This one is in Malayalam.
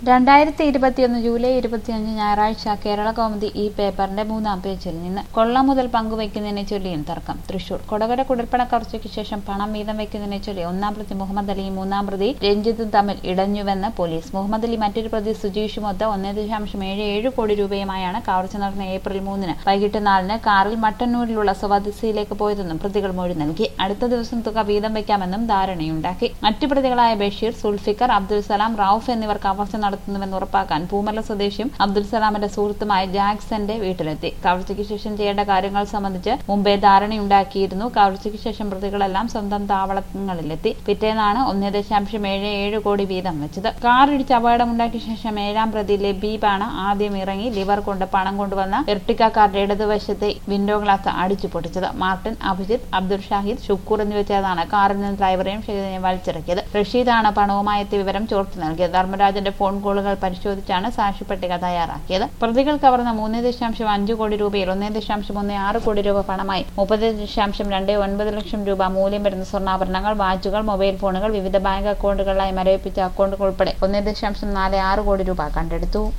രണ്ടായിരത്തി ഇരുപത്തിയൊന്ന് ജൂലൈ ഇരുപത്തിയഞ്ച് ഞായറാഴ്ച കേരള കൗമുദി ഈ പേപ്പറിന്റെ മൂന്നാം പേജിൽ നിന്ന് കൊള്ള മുതൽ പങ്കുവയ്ക്കുന്നതിനെ ചൊല്ലിയും തർക്കം തൃശൂർ കൊടകര കുടിർപ്പണ കവർച്ചയ്ക്ക് ശേഷം പണം വീതം വയ്ക്കുന്നതിനെ ചൊല്ലി ഒന്നാം പ്രതി മുഹമ്മദ് അലിയും മൂന്നാം പ്രതി രഞ്ജിത്തും തമ്മിൽ ഇടഞ്ഞുവെന്ന് പോലീസ് മുഹമ്മദ് അലി മറ്റൊരു പ്രതി സുജീഷുമൊത്ത് ഒന്നേ ദശാംശം ഏഴ് ഏഴ് കോടി രൂപയുമായാണ് കവർച്ച നടന്ന ഏപ്രിൽ മൂന്നിന് വൈകിട്ട് നാലിന് കാറിൽ മട്ടന്നൂരിലുള്ള സ്വദേശിയിലേക്ക് പോയതെന്നും പ്രതികൾ മൊഴി നൽകി അടുത്ത ദിവസം തുക വീതം വയ്ക്കാമെന്നും ധാരണയുണ്ടാക്കി മറ്റു പ്രതികളായ ബഷീർ സുൽഫിക്കർ അബ്ദുൽ സലാം റൌഫ് എന്നിവർ കവർച്ച നടത്തുന്നുവെന്ന് ഉറപ്പാക്കാൻ പൂമല സ്വദേശിയും അബ്ദുൽ സലാമിന്റെ സുഹൃത്തുമായ ജാക്സന്റെ വീട്ടിലെത്തി കവർച്ചയ്ക്ക് ശേഷം ചെയ്യേണ്ട കാര്യങ്ങൾ സംബന്ധിച്ച് മുമ്പേ ധാരണയുണ്ടാക്കിയിരുന്നു കവർച്ചയ്ക്ക് ശേഷം പ്രതികളെല്ലാം സ്വന്തം താവളങ്ങളിലെത്തി പിറ്റേന്നാണ് ഒന്നേ ദശാംശം ഏഴ് ഏഴ് കോടി വീതം വെച്ചത് കാറിടിച്ച് അപകടമുണ്ടാക്കിയ ശേഷം ഏഴാം പ്രതി ലബീബാണ് ആദ്യം ഇറങ്ങി ലിവർ കൊണ്ട് പണം കൊണ്ടുവന്ന എർട്ടിക്ക കാറിന്റെ ഇടതുവശത്തെ വിൻഡോ ഗ്ലാസ് അടിച്ചു പൊട്ടിച്ചത് മാർട്ടിൻ അഭിജിത്ത് അബ്ദുൾ ഷാഹിദ് ഷുക്കൂർ എന്നിവർ ചേർന്നാണ് കാറിൽ നിന്ന് ഡ്രൈവറെയും ഷഹീദിനെയും വലിച്ചിറക്കിയത് റഷീദാണ് പണവുമായി എത്തിയ വിവരം ചോർത്തി നൽകിയത് ധർമ്മരാജന്റെ ഫോൺ കോളുകൾ പരിശോധിച്ചാണ് സാക്ഷി പട്ടിക തയ്യാറാക്കിയത് പ്രതികൾ കവർന്ന മൂന്ന് ദശാംശം അഞ്ച് കോടി രൂപയിൽ ഒന്നേ ദശാംശം ഒന്ന് ആറ് കോടി രൂപ പണമായി മുപ്പത് ദശാംശം രണ്ട് ഒൻപത് ലക്ഷം രൂപ മൂല്യം വരുന്ന സ്വർണ്ണാഭരണങ്ങൾ വാച്ചുകൾ മൊബൈൽ ഫോണുകൾ വിവിധ ബാങ്ക് അക്കൗണ്ടുകളിലായി മരവിപ്പിച്ച അക്കൗണ്ടുകൾ ഉൾപ്പെടെ ഒന്നേ ദശാംശം നാല് ആറ് കോടി രൂപ കണ്ടെടുത്തു